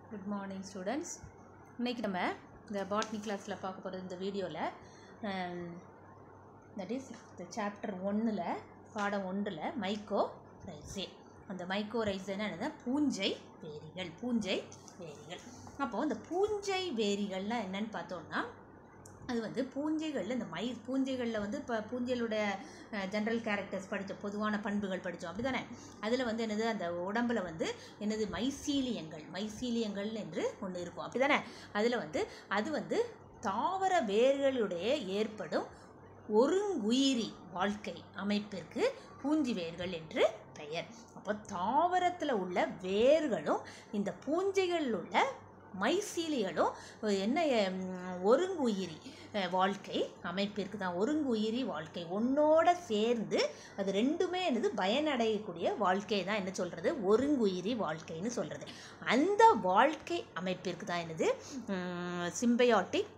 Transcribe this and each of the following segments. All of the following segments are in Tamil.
குட் மார்னிங் ஸ்டூடெண்ட்ஸ் இன்றைக்கி நம்ம இந்த பாட்னி கிளாஸில் பார்க்க போகிறது இந்த வீடியோவில் தட் இஸ் இந்த சாப்டர் ஒன்றில் பாடம் ஒன்றில் மைக்கோ ரைஸே அந்த மைக்கோ ரைஸேன்னா என்னது பூஞ்சை வேரிகள் பூஞ்சை வேரிகள் அப்போது இந்த பூஞ்சை வேரிகள்னால் என்னன்னு பார்த்தோம்னா அது வந்து பூஞ்சைகளில் இந்த மை பூஞ்சைகளில் வந்து இப்போ பூஞ்சைகளோட ஜென்ரல் கேரக்டர்ஸ் படித்த பொதுவான பண்புகள் படித்தோம் அப்படி தானே அதில் வந்து என்னது அந்த உடம்பில் வந்து என்னது மைசீலியங்கள் மைசீலியங்கள் என்று ஒன்று இருக்கும் அப்படி தானே அதில் வந்து அது வந்து தாவர வேர்களுடைய ஏற்படும் ஒருங்குயிரி வாழ்க்கை அமைப்பிற்கு பூஞ்சி வேர்கள் என்று பெயர் அப்போ தாவரத்தில் உள்ள வேர்களும் இந்த பூஞ்சைகளில் உள்ள மைசீலிகளும் என்ன ஒருங்குயிரி வாழ்க்கை அமைப்பிற்கு தான் ஒருங்குயிரி வாழ்க்கை ஒன்றோட சேர்ந்து அது ரெண்டுமே என்னது பயனடையக்கூடிய வாழ்க்கை தான் என்ன சொல்கிறது ஒருங்குயிரி வாழ்க்கைன்னு சொல்கிறது அந்த வாழ்க்கை அமைப்பிற்கு தான் என்னது சிம்பையாட்டிக்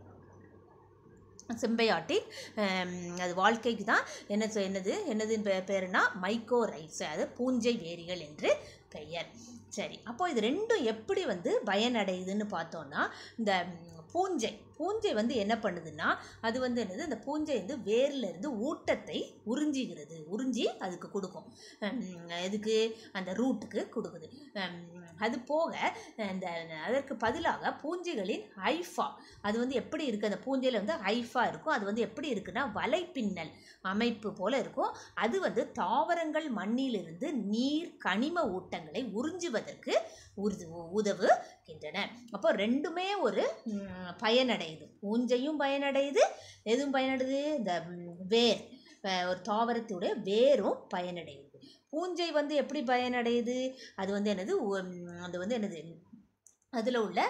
சிம்பையாட்டிக் அது வாழ்க்கைக்கு தான் என்ன என்னது என்னது பேருனா மைக்கோ ரைஸ் அது பூஞ்சை வேரிகள் என்று பெயர் சரி அப்போ இது ரெண்டும் எப்படி வந்து பயனடையுதுன்னு பார்த்தோன்னா இந்த பூஞ்சை பூஞ்சை வந்து என்ன பண்ணுதுன்னா அது வந்து என்னது அந்த பூஞ்சை வந்து வேர்லேருந்து ஊட்டத்தை உறிஞ்சிகிறது உறிஞ்சி அதுக்கு கொடுக்கும் எதுக்கு அந்த ரூட்டுக்கு கொடுக்குது அது போக இந்த அதற்கு பதிலாக பூஞ்சைகளின் ஐஃபா அது வந்து எப்படி இருக்குது அந்த பூஞ்சையில் வந்து ஐஃபா இருக்கும் அது வந்து எப்படி இருக்குன்னா வலைப்பின்னல் அமைப்பு போல் இருக்கும் அது வந்து தாவரங்கள் மண்ணிலிருந்து நீர் கனிம ஊட்டங்களை உறிஞ்சுவதற்கு உருது உதவுகின்றன அப்போ ரெண்டுமே ஒரு பயனடையுது பூஞ்சையும் பயனடையுது எதுவும் பயனடையுது இந்த வேர் ஒரு தாவரத்துடைய வேரும் பயனடையுது பூஞ்சை வந்து எப்படி பயனடையுது அது வந்து என்னது அது வந்து என்னது அதில் உள்ள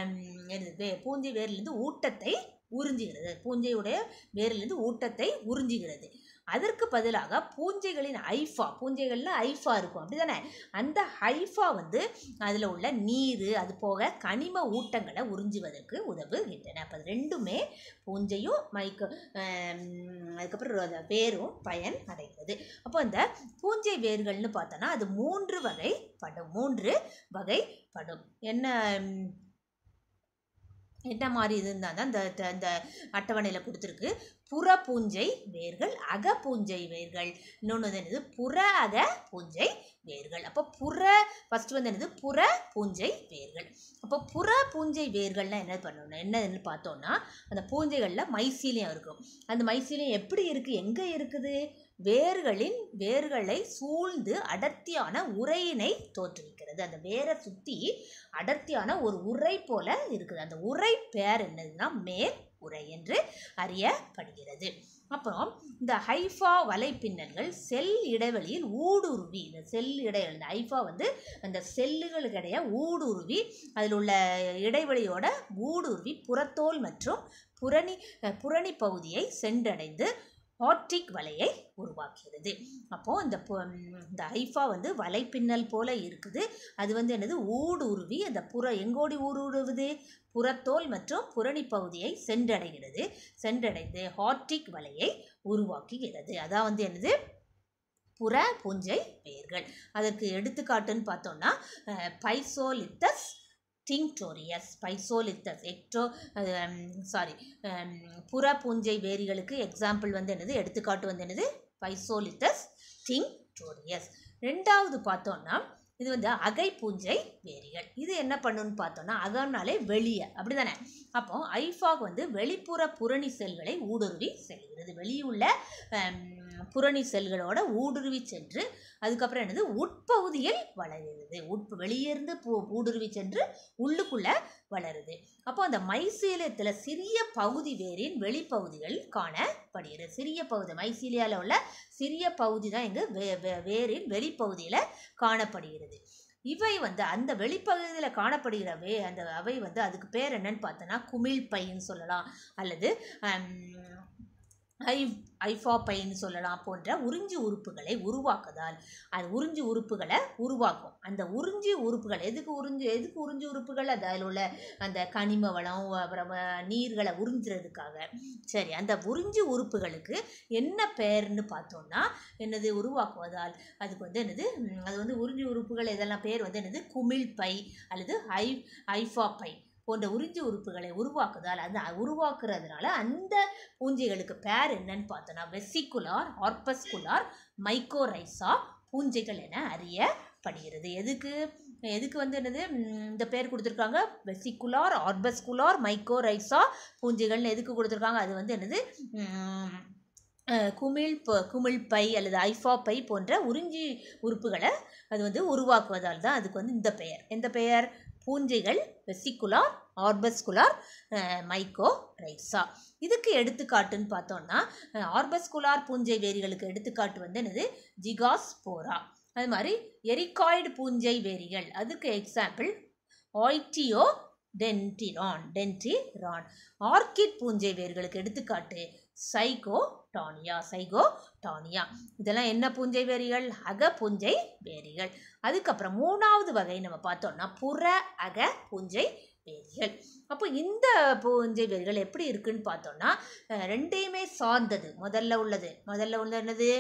வே பூஞ்சை வேர்லேருந்து ஊட்டத்தை உறிஞ்சுகிறது பூஞ்சையுடைய வேர்லேருந்து ஊட்டத்தை உறிஞ்சுகிறது அதற்கு பதிலாக பூஞ்சைகளின் ஐஃபா பூஞ்சைகளில் ஐஃபா இருக்கும் அப்படி தானே அந்த ஐஃபா வந்து அதில் உள்ள நீர் அது போக கனிம ஊட்டங்களை உறிஞ்சுவதற்கு உதவுகின்றன அப்போ ரெண்டுமே பூஞ்சையும் மைக்க அதுக்கப்புறம் அந்த வேரும் பயன் அடைகிறது அப்போ அந்த பூஞ்சை வேர்கள்னு பார்த்தோன்னா அது மூன்று வகைப்படும் மூன்று வகைப்படும் என்ன என்ன மாதிரி இருந்தால் தான் இந்த இந்த அட்டவணையில் கொடுத்துருக்கு புற பூஞ்சை வேர்கள் அக பூஞ்சை வேர்கள் இன்னொன்று வந்து என்னது புற அக பூஞ்சை வேர்கள் அப்போ புற ஃபஸ்ட்டு வந்து என்னது புற பூஞ்சை வேர்கள் அப்போ புற பூஞ்சை வேர்கள்லாம் என்ன பண்ணணும் என்னன்னு பார்த்தோன்னா அந்த பூஞ்சைகளில் மைசீலியம் இருக்கும் அந்த மைசீலியம் எப்படி இருக்குது எங்கே இருக்குது வேர்களின் வேர்களை சூழ்ந்து அடர்த்தியான உரையினை தோற்றுவிக்கிறது அந்த வேரை சுற்றி அடர்த்தியான ஒரு உரை போல இருக்குது அந்த உரை பேர் என்னதுன்னா மேல் உரை என்று அறியப்படுகிறது அப்புறம் இந்த ஹைஃபா வலைப்பின்னல்கள் செல் இடைவெளியில் ஊடுருவி இந்த செல் இடைவெளி இந்த ஹைஃபா வந்து அந்த செல்லுகளுக்கிடையே ஊடுருவி அதில் உள்ள இடைவெளியோட ஊடுருவி புறத்தோல் மற்றும் புரணி புரணி பகுதியை சென்றடைந்து ஆப்டிக் வலையை உருவாக்குகிறது அப்போது இந்த இந்த ஐஃபா வந்து வலைப்பின்னல் போல் இருக்குது அது வந்து என்னது ஊடுருவி அந்த புற எங்கோடி ஊடுருவுது புறத்தோல் மற்றும் புரணி பகுதியை சென்றடைகிறது சென்றடைந்து ஹார்டிக் வலையை உருவாக்குகிறது அதான் வந்து என்னது புற பூஞ்சை வேர்கள் அதற்கு எடுத்துக்காட்டுன்னு பார்த்தோம்னா பைசோலித்தஸ் டிங்டோரியஸ் பைசோலித்தஸ் எக்டோ சாரி புற பூஞ்சை வேரிகளுக்கு எக்ஸாம்பிள் வந்து என்னது எடுத்துக்காட்டு வந்து என்னது பைசோலித்தஸ் டிங்டோரியஸ் ரெண்டாவது பார்த்தோன்னா இது வந்து அகை பூஞ்சை வேரிகள் இது என்ன பண்ணுன்னு பார்த்தோன்னா அகம்னாலே வெளியே அப்படி தானே அப்போ ஐஃபாக் வந்து வெளிப்புற புரணி செல்களை ஊடுருவி செல்கிறது வெளியுள்ள புரணி செல்களோட ஊடுருவி சென்று அதுக்கப்புறம் என்னது உட்பகுதியில் வளருது உட் வெளியிருந்து ஊடுருவி சென்று உள்ளுக்குள்ளே வளருது அப்போ அந்த மைசீலியத்தில் சிறிய பகுதி வேரின் வெளிப்பகுதிகள் காணப்படுகிறது சிறிய பகுதி மைசீலியாவில் உள்ள சிறிய பகுதி தான் இங்கு வே வேரின் வெளிப்பகுதியில் காணப்படுகிறது இவை வந்து அந்த வெளிப்பகுதியில் காணப்படுகிறவே அந்த அவை வந்து அதுக்கு பேர் என்னன்னு பார்த்தோன்னா குமிழ் பைன்னு சொல்லலாம் அல்லது ஐ ஐஃபாப்பைன்னு சொல்லலாம் போன்ற உறிஞ்சி உறுப்புகளை உருவாக்குதால் அது உறிஞ்சி உறுப்புகளை உருவாக்கும் அந்த உறிஞ்சி உறுப்புகள் எதுக்கு உறிஞ்சி எதுக்கு உறிஞ்சி உறுப்புகள் அது அதில் உள்ள அந்த கனிம வளம் அப்புறம் நீர்களை உறிஞ்சுறதுக்காக சரி அந்த உறிஞ்சி உறுப்புகளுக்கு என்ன பெயர்னு பார்த்தோம்னா என்னது உருவாக்குவதால் அதுக்கு வந்து என்னது ம், அது வந்து உறிஞ்சி உறுப்புகள் இதெல்லாம் பேர் வந்து என்னது குமிழ் பை அல்லது ஐ ஐஃபா பை போன்ற உறிஞ்சி உறுப்புகளை உருவாக்குதால் அந்த உருவாக்குறதுனால அந்த பூஞ்சைகளுக்கு பேர் என்னன்னு பார்த்தோன்னா வெசிகுலார் ஆர்பஸ்குலார் மைக்கோரைசா பூஞ்சைகள் என அறியப்படுகிறது எதுக்கு எதுக்கு வந்து என்னது ம், இந்த பேர் கொடுத்துருக்காங்க வெசிகுலார் ஆர்பஸ்குலார் மைக்கோரைசா பூஞ்சைகள்னு எதுக்கு கொடுத்துருக்காங்க அது வந்து என்னது ம், அஹ், குமிழ் ப- குமிழ் பை அல்லது ஐஃபா பை போன்ற உறிஞ்சி உறுப்புகளை அது வந்து உருவாக்குவதால் தான் அதுக்கு வந்து இந்த பெயர் எந்த பெயர் பூஞ்சைகள் வெசிகுலார் ஆர்பஸ்குலார் மைக்கோ ரைசா இதுக்கு எடுத்துக்காட்டுன்னு பார்த்தோம்னா அஹ், ஆர்பஸ்குலார் பூஞ்சை வேரிகளுக்கு எடுத்துக்காட்டு வந்து என்னது ஜிகாஸ்போரா அது மாதிரி எரிகாய்டு பூஞ்சை வேரிகள் அதுக்கு எக்ஸாம்பிள் ஆய்டியோ டென்டிரான் டென்டிரான் ஆர்கிட் பூஞ்சை வேர்களுக்கு எடுத்துக்காட்டு சைகோ டானியா சைகோ டானியா இதெல்லாம் என்ன பூஞ்சை வேரிகள் அக பூஞ்சை வேரிகள் அதுக்கப்புறம் மூணாவது வகை நம்ம பார்த்தோம்னா புற அக பூஞ்சை வேரிகள் அப்போ இந்த பூஞ்சை வேர்கள் எப்படி இருக்குன்னு பார்த்தோம்னா அஹ், ரெண்டையுமே சார்ந்தது முதல்ல உள்ளது முதல்ல உள்ள என்னது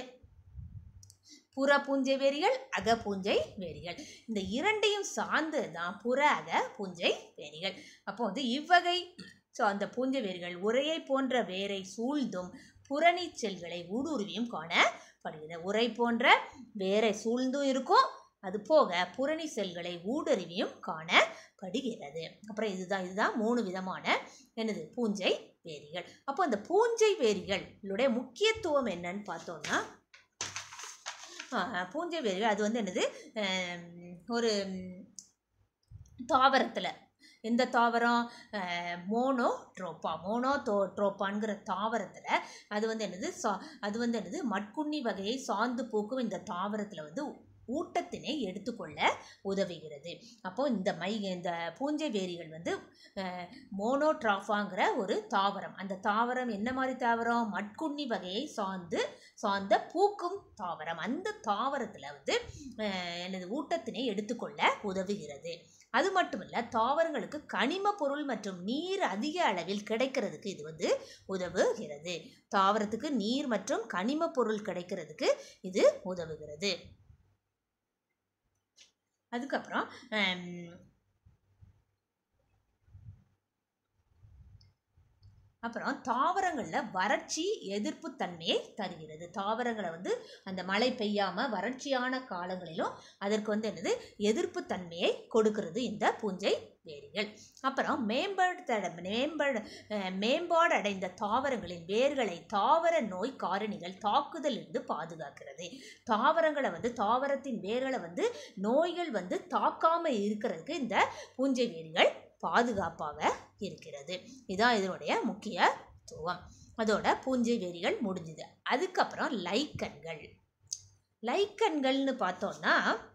புற பூஞ்சை வேரிகள் அக பூஞ்சை வேரிகள் இந்த இரண்டையும் சார்ந்து தான் புற அக பூஞ்சை வேரிகள் அப்போ வந்து இவ்வகை ஸோ அந்த பூஞ்சை வேர்கள் உரையை போன்ற வேரை சூழ்ந்தும் புறணி செல்களை ஊடுருவியும் காணப்படுகிறது உரை போன்ற வேரை சூழ்ந்தும் இருக்கும் அது போக புறணி செல்களை ஊடுருவியும் காணப்படுகிறது அப்புறம் இதுதான் இதுதான் மூணு விதமான என்னது பூஞ்சை வேரிகள் அப்போ அந்த பூஞ்சை வேரிகளுடைய முக்கியத்துவம் என்னன்னு பார்த்தோம்னா ஆ, பூஞ்சை வேர்கள் அது வந்து என்னது ஆம், ஒரு தாவரத்தில் எந்த தாவரம் மோனோ ட்ரோப்பா மோனோ தோ ட்ரோப்பாங்கிற தாவரத்தில் அது வந்து என்னது சா அது வந்து என்னது மட்குண்ணி வகையை சார்ந்து பூக்கும் இந்த தாவரத்தில் வந்து ஊட்டத்தினை எடுத்துக்கொள்ள உதவுகிறது அப்போ இந்த மை இந்த பூஞ்சை வேரிகள் வந்து மோனோட்ராஃபாங்கிற ஒரு தாவரம் அந்த தாவரம் என்ன மாதிரி தாவரம் மட்குண்ணி வகையை சார்ந்து சார்ந்த பூக்கும் தாவரம் அந்த தாவரத்தில் வந்து அஹ், எனது ஊட்டத்தினை எடுத்துக்கொள்ள உதவுகிறது அது மட்டும் இல்லை தாவரங்களுக்கு கனிம பொருள் மற்றும் நீர் அதிக அளவில் கிடைக்கிறதுக்கு இது வந்து உதவுகிறது தாவரத்துக்கு நீர் மற்றும் கனிம பொருள் கிடைக்கிறதுக்கு இது உதவுகிறது அதுக்கப்புறம் ஹம், அப்புறம் தாவரங்களில் வறட்சி எதிர்ப்பு தன்மையை தருகிறது தாவரங்களை வந்து அந்த மழை பெய்யாமல் வறட்சியான காலங்களிலும் அதற்கு வந்து என்னது எதிர்ப்பு தன்மையை கொடுக்கிறது இந்த பூஞ்சை வேர்கள் அப்புறம் மேம்படுத்த மேம்பட அஹ், மேம்பாடு அடைந்த தாவரங்களின் வேர்களை தாவர நோய் காரணிகள் தாக்குதலிருந்து பாதுகாக்கிறது தாவரங்களை வந்து தாவரத்தின் வேர்களை வந்து நோய்கள் வந்து தாக்காம இருக்கிறதுக்கு இந்த பூஞ்சை வேர்கள் பாதுகாப்பாக இருக்கிறது இதான் இதனுடைய முக்கியத்துவம் அதோட பூஞ்சை வேரிகள் முடிஞ்சுது அதுக்கப்புறம் லைக்கன்கள் லைக்கன்கள்னு பார்த்தோம்னா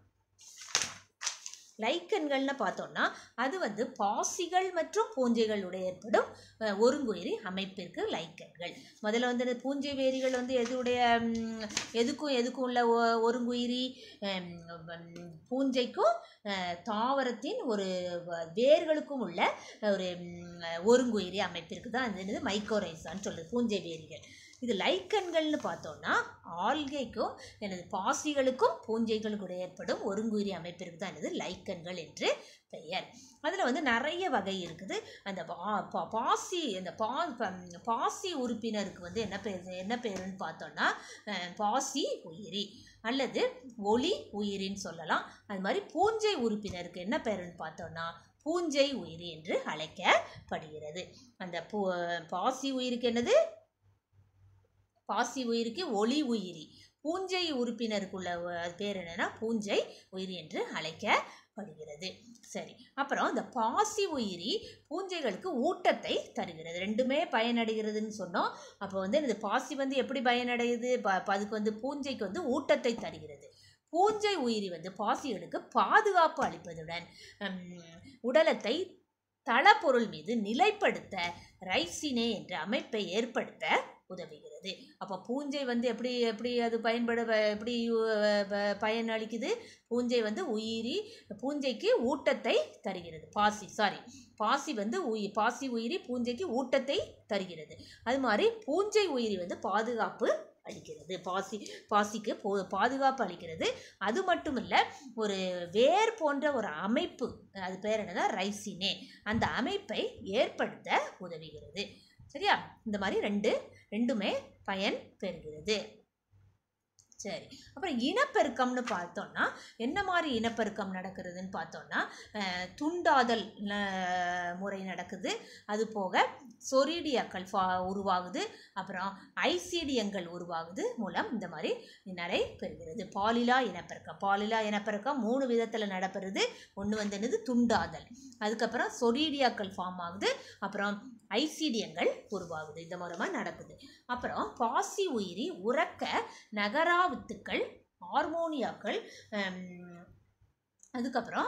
லைக்கன்கள்னு பார்த்தோம்னா அது வந்து பாசிகள் மற்றும் பூஞ்சைகளுடைய ஏற்படும் அஹ், ஒருங்குயிரி அமைப்பிற்கு லைக்கன்கள் முதல்ல வந்து இந்த பூஞ்சை வேரிகள் வந்து எதுடைய ம், எதுக்கும் எதுக்கும் உள்ள ஒ- ஒருங்குயிரி ஹம், ம், பூஞ்சைக்கும் அஹ், தாவரத்தின் ஒரு வ- வேர்களுக்கும் உள்ள ஒரு ம், ஒருங்குயிரி அமைப்பிற்கு தான் அது என்னது மைக்கோரைசான்னு சொல்லுது பூஞ்சை வேரிகள் இது லைக்கன்கள்னு பார்த்தோம்னா ஆல்கைக்கும் எனது பாசிகளுக்கும் பூஞ்சைகளுக்கும் ஏற்படும் ஒருங்குயிரி அமைப்பிற்கு தான் என்னது லைக்கன்கள் என்று பெயர் அதில் வந்து நிறைய வகை இருக்குது அந்த பா- பா- பாசி அந்த பா ப- பாசி உறுப்பினருக்கு வந்து என்ன பேர் என்ன பேருன்னு பார்த்தோம்னா அஹ், பாசி உயிரி அல்லது ஒளி உயிரின்னு சொல்லலாம் அது மாதிரி பூஞ்சை உறுப்பினருக்கு என்ன பேருன்னு பார்த்தோம்னா பூஞ்சை உயிரி என்று அழைக்கப்படுகிறது அந்த பூ பாசி உயிருக்கு என்னது பாசி உயிருக்கு ஒளி உயிரி பூஞ்சை உறுப்பினருக்குள்ள அஹ், பேர் என்னன்னா பூஞ்சை உயிரி என்று அழைக்கப்படுகிறது சரி அப்புறம் இந்த பாசி உயிரி பூஞ்சைகளுக்கு ஊட்டத்தை தருகிறது ரெண்டுமே பயனடைகிறதுன்னு சொன்னோம் அப்போ வந்து இந்த பாசி வந்து எப்படி பயனடையுது ப- ப- அதுக்கு வந்து பூஞ்சைக்கு வந்து ஊட்டத்தை தருகிறது பூஞ்சை உயிரி வந்து பாசிகளுக்கு பாதுகாப்பு அளிப்பதுடன் ஹம், உடலத்தை தளப்பொருள் மீது நிலைப்படுத்த ரைசினே என்ற அமைப்பை ஏற்படுத்த உதவுகிறது அப்போ பூஞ்சை வந்து எப்படி எப்படி அது பயன்பட எப்படி அஹ், ப- பயன் அளிக்குது பூஞ்சை வந்து உயிரி பூஞ்சைக்கு ஊட்டத்தை தருகிறது பாசி சாரி பாசி வந்து உயி பாசி உயிரி பூஞ்சைக்கு ஊட்டத்தை தருகிறது அது மாதிரி பூஞ்சை உயிரி வந்து பாதுகாப்பு அளிக்கிறது பாசி பாசிக்கு போ பாதுகாப்பு அளிக்கிறது அது மட்டும் இல்லை ஒரு வேர் போன்ற ஒரு அமைப்பு அது பேர் என்னன்னா ரைசினே அந்த அமைப்பை ஏற்படுத்த உதவுகிறது சரியா இந்த மாதிரி ரெண்டு ரெண்டுமே பயன் பெறுகிறது சரி அப்புறம் இனப்பெருக்கம்னு பார்த்தோம்னா என்ன மாதிரி இனப்பெருக்கம் நடக்கிறதுன்னு பார்த்தோம்னா அஹ், துண்டாதல் அஹ், முறை நடக்குது அது போக சொரீடியாக்கள் ஃபா உருவாகுது அப்புறம் ஐசீடியங்கள் உருவாகுது மூலம் இந்த மாதிரி நிறை பெறுகிறது பாலிலா இனப்பெருக்கம் பாலிலா இனப்பெருக்கம் மூணு விதத்தில் நடைபெறுது ஒன்று வந்து என்னது துண்டாதல் அதுக்கப்புறம் சொரீடியாக்கள் ஃபார்ம் ஆகுது அப்புறம் ஐசீடியங்கள் உருவாகுது இந்த மூலமாக நடக்குது அப்புறம் பாசி உயிரி உறக்க நகராவித்துக்கள் ஹார்மோனியாக்கள் ஹம், அதுக்கப்புறம்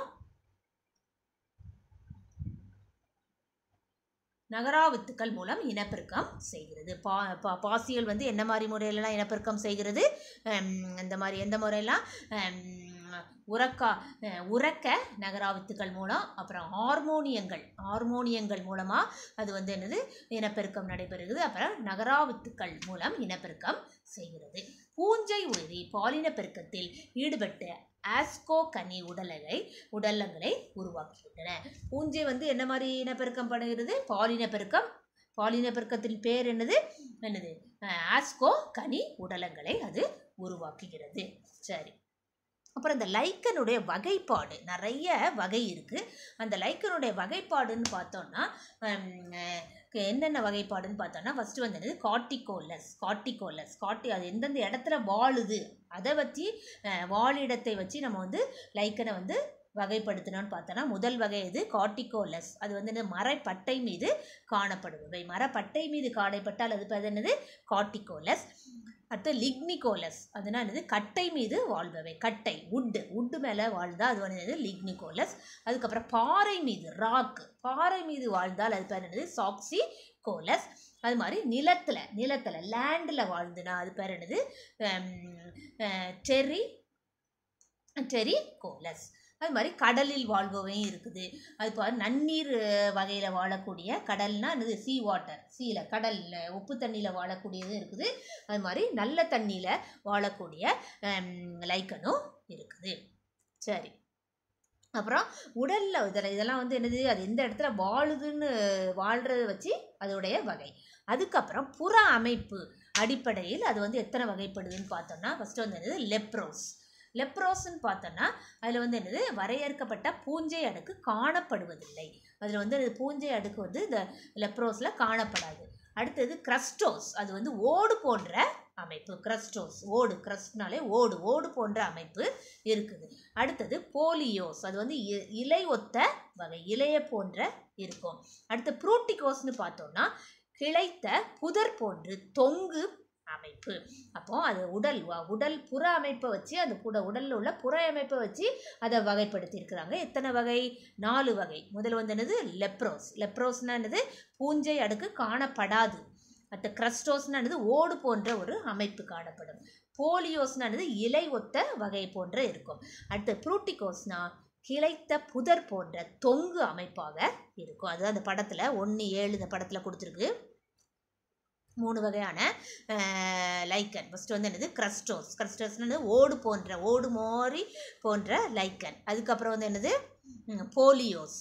நகராவித்துக்கள் மூலம் இனப்பெருக்கம் செய்கிறது பா பா பாசியல் வந்து என்ன மாதிரி முறையிலலாம் இனப்பெருக்கம் செய்கிறது ஹம், இந்த மாதிரி எந்த முறையெல்லாம் ஹம், உறக்கா அஹ், உறக்க நகராவித்துக்கள் மூலம் அப்புறம் ஹார்மோனியங்கள் ஹார்மோனியங்கள் மூலமாக அது வந்து என்னது இனப்பெருக்கம் நடைபெறுகிறது அப்புறம் நகராவித்துக்கள் மூலம் இனப்பெருக்கம் செய்கிறது பூஞ்சை உயிரி பாலின பெருக்கத்தில் ஈடுபட்டு ஆஸ்கோ கனி உடலகை உடலங்களை உருவாக்குகின்றன பூஞ்சை வந்து என்ன மாதிரி இனப்பெருக்கம் பண்ணுகிறது பாலின பெருக்கம் பாலின பெருக்கத்தின் பேர் என்னது என்னது அஹ், ஆஸ்கோ கனி உடலங்களை அது உருவாக்குகிறது சரி அப்புறம் இந்த லைக்கனுடைய வகைப்பாடு நிறைய வகை இருக்குது அந்த லைக்கனுடைய வகைப்பாடுன்னு பார்த்தோம்னா ஹம், அஹ், என்னென்ன வகைப்பாடுன்னு பார்த்தோம்னா ஃபஸ்ட்டு வந்து என்னது காட்டிகோலஸ் காட்டிகோலஸ் காட்டி அது எந்தெந்த இடத்துல வாழுது அதை வச்சு அஹ், வாழிடத்தை வச்சு நம்ம வந்து லைக்கனை வந்து வகைப்படுத்தினோன்னு பார்த்தோன்னா முதல் வகை இது காட்டிகோலஸ் அது வந்து என்ன மரப்பட்டை மீது காணப்படுபவை மரப்பட்டை மீது காணப்பட்டால் அது பேர் என்னது காட்டிகோலஸ் அடுத்து லிக்னிகோலஸ் அதுனா என்னது கட்டை மீது வாழ்பவை கட்டை உட்டு உட்டு மேலே வாழ்ந்தால் அது வந்து என்னது லிக்னிகோலஸ் அதுக்கப்புறம் பாறை மீது ராக் பாறை மீது வாழ்ந்தால் அது பேர் என்னது சாக்சி கோலஸ் அது மாதிரி நிலத்தில் நிலத்தில் லேண்டில் வாழ்ந்துனா அது பேர் என்னது டெரி டெரி கோலஸ் அது மாதிரி கடலில் வாழ்பவையும் இருக்குது அது பாரு நன்னீர் வகையில் வாழக்கூடிய கடல்னா என்னது சீ வாட்டர் சீல கடலில் உப்பு தண்ணியில் வாழக்கூடியதும் இருக்குது அது மாதிரி நல்ல தண்ணியில் வாழக்கூடிய ஹம், லைக்கனும் இருக்குது சரி அப்புறம் உடலில் இதில் இதெல்லாம் வந்து என்னது அது எந்த இடத்துல வாழுதுன்னு வாழ்கிறத வச்சு அதோடைய வகை அதுக்கப்புறம் புற அமைப்பு அடிப்படையில் அது வந்து எத்தனை வகைப்படுதுன்னு பார்த்தோம்னா ஃபஸ்ட்டு வந்து என்னது லெப்ரோஸ் லெப்ரோஸ்ன்னு பார்த்தோன்னா அதில் வந்து என்னது வரையறுக்கப்பட்ட பூஞ்சை அடுக்கு காணப்படுவதில்லை அதில் வந்து அது பூஞ்சை அடுக்கு வந்து இந்த லெப்ரோஸில் காணப்படாது அடுத்தது கிரஸ்டோஸ் அது வந்து ஓடு போன்ற அமைப்பு கிரஸ்டோஸ் ஓடு கிரஸ்ட்னாலே ஓடு ஓடு போன்ற அமைப்பு இருக்குது அடுத்தது போலியோஸ் அது வந்து இ- இலை ஒத்த வகை இலைய போன்ற இருக்கும் அடுத்து ப்ரூட்டிகோஸ்னு பார்த்தோம்னா கிளைத்த புதர் போன்று தொங்கு அமைப்பு அப்போ அது உடல் வ- உடல் புற அமைப்பை வச்சு அந்த புட உடலில் உள்ள புற அமைப்பை வச்சு அதை வகைப்படுத்தி இருக்கிறாங்க எத்தனை வகை நாலு வகை முதல்ல வந்து என்னது லெப்ரோஸ் லெப்ரோஸ்னா என்னது பூஞ்சை அடுக்கு காணப்படாது அடுத்த கிரஸ்டோஸ்னா என்னது ஓடு போன்ற ஒரு அமைப்பு காணப்படும் போலியோஸ்னா என்னது இலை ஒத்த வகை போன்ற இருக்கும் அடுத்து ப்ரூட்டிகோஸ்னா கிளைத்த புதர் போன்ற தொங்கு அமைப்பாக இருக்கும் அது அந்த படத்தில் ஒன்று ஏழு இந்த படத்தில் கொடுத்துருக்கு மூணு வகையான லைக்கன் ஃபஸ்ட்டு வந்து என்னது கிரஸ்டோஸ் கிரஸ்டோஸ்னு ஓடு போன்ற ஓடு மாதிரி போன்ற லைக்கன் அதுக்கப்புறம் வந்து என்னது ம், போலியோஸ்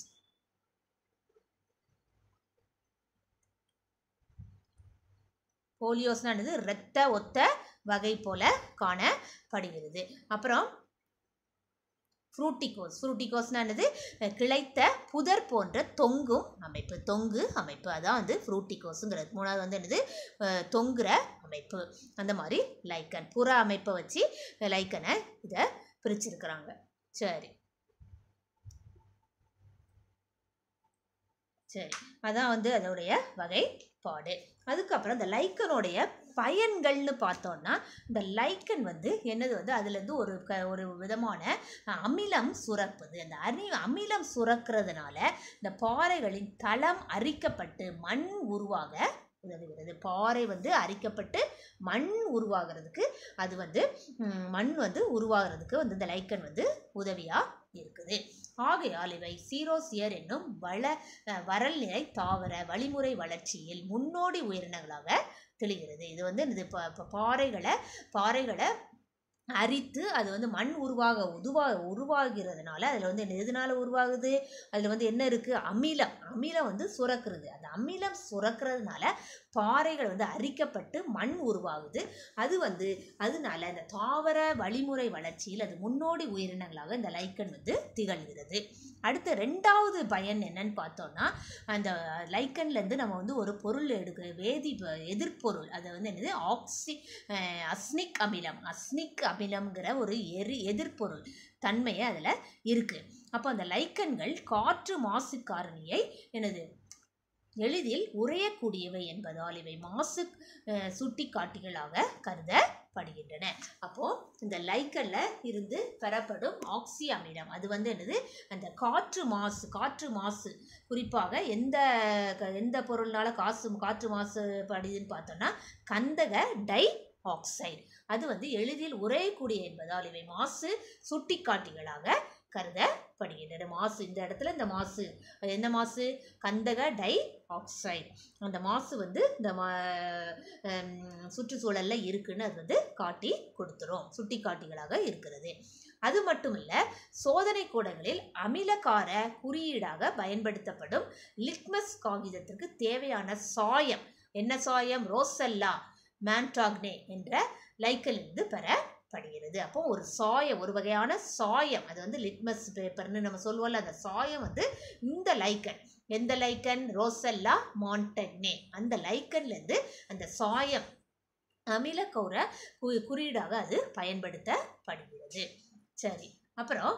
போலியோஸ்னா என்னது இரத்த ஒத்த வகை போல காணப்படுகிறது அப்புறம் ஃப்ரூட்டிகோஸ் ஃப்ரூட்டிகோஸ்னா என்னது அஹ், கிளைத்த புதர் போன்ற தொங்கும் அமைப்பு தொங்கு அமைப்பு அதான் வந்து ஃப்ரூட்டிகோஸுங்கிறது மூணாவது வந்து என்னது அஹ், தொங்குற அமைப்பு அந்த மாதிரி லைக்கன் புற அமைப்பை வச்சு லைக்கனை இதை பிரிச்சிருக்கிறாங்க சரி சரி அதான் வந்து அதோடைய வகைப்பாடு அதுக்கப்புறம் இந்த லைக்கனுடைய பயன்கள்னு பார்த்தோன்னா இந்த லைக்கன் வந்து என்னது வந்து அதுலேருந்து ஒரு க ஒரு விதமான அஹ், அமிலம் சுரப்புது அந்த அரி அமிலம் சுரக்கிறதுனால இந்த பாறைகளின் தளம் அரிக்கப்பட்டு மண் உருவாக உதவுகிறது பாறை வந்து அரிக்கப்பட்டு மண் உருவாகிறதுக்கு அது வந்து ம், மண் வந்து உருவாகிறதுக்கு வந்து இந்த லைக்கன் வந்து உதவியாக இருக்குது ஆகையால் இவை சீரோசியர் என்னும் வள அஹ், வரல் நிலை தாவர வழிமுறை வளர்ச்சியில் முன்னோடி உயிரினங்களாக தெளிகிறது இது வந்து இது ப- ப- பாறைகளை பாறைகளை அரித்து அது வந்து மண் உருவாக உருவா உருவாகிறதுனால அதில் வந்து என்ன- எதனால உருவாகுது அதில் வந்து என்ன இருக்குது அமிலம் அமிலம் வந்து சுரக்கிறது அந்த அமிலம் சுரக்கிறதுனால பாறைகள் வந்து அரிக்கப்பட்டு மண் உருவாகுது அது வந்து அதனால இந்த தாவர வழிமுறை வளர்ச்சியில் அது முன்னோடி உயிரினங்களாக இந்த லைக்கன் வந்து திகழ்கிறது அடுத்து ரெண்டாவது பயன் என்னன்னு பார்த்தோம்னா அந்த லைக்கன்லேருந்து நம்ம வந்து ஒரு பொருள் எடுக்க வேதி ப- எதிர்ப்பொருள் அதை வந்து என்னது ஆக்சி அஹ் அஸ்னிக் அமிலம் அஸ்னிக் அமிலம்ங்கிற ஒரு எரி எதிர்ப்பொருள் தன்மையை அதில் இருக்குது அப்போ அந்த லைக்கன்கள் காற்று மாசு காரணியை எனது எளிதில் உறையக்கூடியவை என்பதால் இவை மாசு அஹ், சுட்டிக்காட்டிகளாக கருதப்படுகின்றன அப்போ இந்த லைக்கன்ல இருந்து பெறப்படும் ஆக்சி அமிலம் அது வந்து என்னது அந்த காற்று மாசு காற்று மாசு குறிப்பாக எந்த க- எந்த பொருள்னால காசு காற்று மாசு படிதுன்னு பார்த்தோம்னா கந்தக டை ஆக்சைடு அது வந்து எளிதில் உறையக்கூடிய என்பதால் இவை மாசு சுட்டிக்காட்டிகளாக கருதப்படுகின்றன மாசு இந்த இடத்துல இந்த மாசு அது என்ன மாசு கந்தக டை ஆக்சைடு அந்த மாசு வந்து இந்த மா ஹம், சுற்றுச்சூழல்ல இருக்குன்னு அது வந்து காட்டி கொடுத்துரும் சுட்டிக்காட்டிகளாக இருக்கிறது அது மட்டும் இல்ல சோதனை கூடங்களில் அமிலகார குறியீடாக பயன்படுத்தப்படும் லிட்மஸ் காகிதத்திற்கு தேவையான சாயம் என்ன சாயம் ரோசல்லா மேன்டாக்னே என்ற லைக்கலிருந்து பெறப்படுகிறது அப்போ ஒரு சாயம் ஒரு வகையான சாயம் அது வந்து லிட்மஸ் பேப்பர்னு நம்ம சொல்லுவோம்ல அந்த சாயம் வந்து இந்த லைக்கன் எந்த லைக்கன் ரோசல்லா மான்டக்னே அந்த லைக்கன்லேருந்து அந்த சாயம் அமிலக்கௌர கு- குறியீடாக அது பயன்படுத்தப்படுகிறது சரி அப்புறம்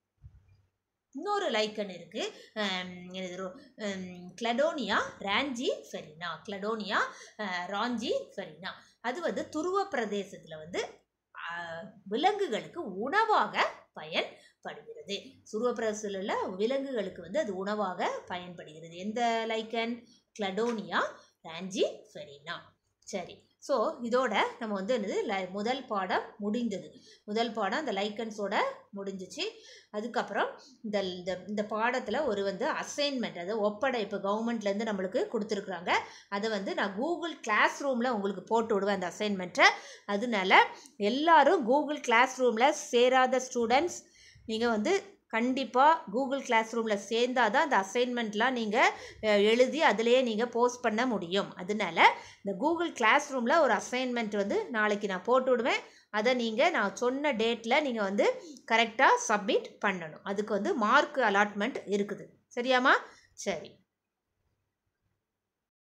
இன்னொரு லைக்கன் இருக்கு ஆம், இது ரோ- ஆம், கிளடோனியா ராஞ்சி ஃபெரினா கிளடோனியா அஹ், ராஞ்சி ஃபெரினா அது வந்து துருவ பிரதேசத்தில் வந்து அஹ், விலங்குகளுக்கு உணவாக பயன்படுகிறது துருவ பிரதேசத்தில் விலங்குகளுக்கு வந்து அது உணவாக பயன்படுகிறது எந்த லைக்கன் கிளடோனியா ராஞ்சி ஃபெரினா சரி ஸோ இதோட நம்ம வந்து என்னது லை- முதல் பாடம் முடிந்தது முதல் பாடம் அந்த லைக்கன்ஸோட முடிஞ்சிச்சு அதுக்கப்புறம் இந்த இந்த இந்த பாடத்தில் ஒரு வந்து அசைன்மெண்ட் அது ஒப்படை இப்போ கவர்மெண்ட்லேருந்து நம்மளுக்கு கொடுத்துருக்குறாங்க அதை வந்து நான் கூகுள் கிளாஸ் ரூமில் உங்களுக்கு போட்டு விடுவேன் அந்த அசைன்மெண்ட்டை அதனால எல்லாரும் கூகுள் கிளாஸ் ரூமில் சேராத ஸ்டூடெண்ட்ஸ் நீங்கள் வந்து கண்டிப்பாக கூகுள் கிளாஸ் ரூமில் சேர்ந்தாதான் தான் அந்த அசைன்மெண்ட்லாம் நீங்கள் எழுதி அதிலேயே நீங்கள் போஸ்ட் பண்ண முடியும் அதனால இந்த கூகுள் கிளாஸ் ரூமில் ஒரு அசைன்மெண்ட் வந்து நாளைக்கு நான் போட்டு விடுவேன் அதை நீங்கள் நான் சொன்ன டேட்டில் நீங்கள் வந்து கரெக்டாக சப்மிட் பண்ணணும் அதுக்கு வந்து மார்க் அலாட்மெண்ட் இருக்குது சரியாம்மா சரி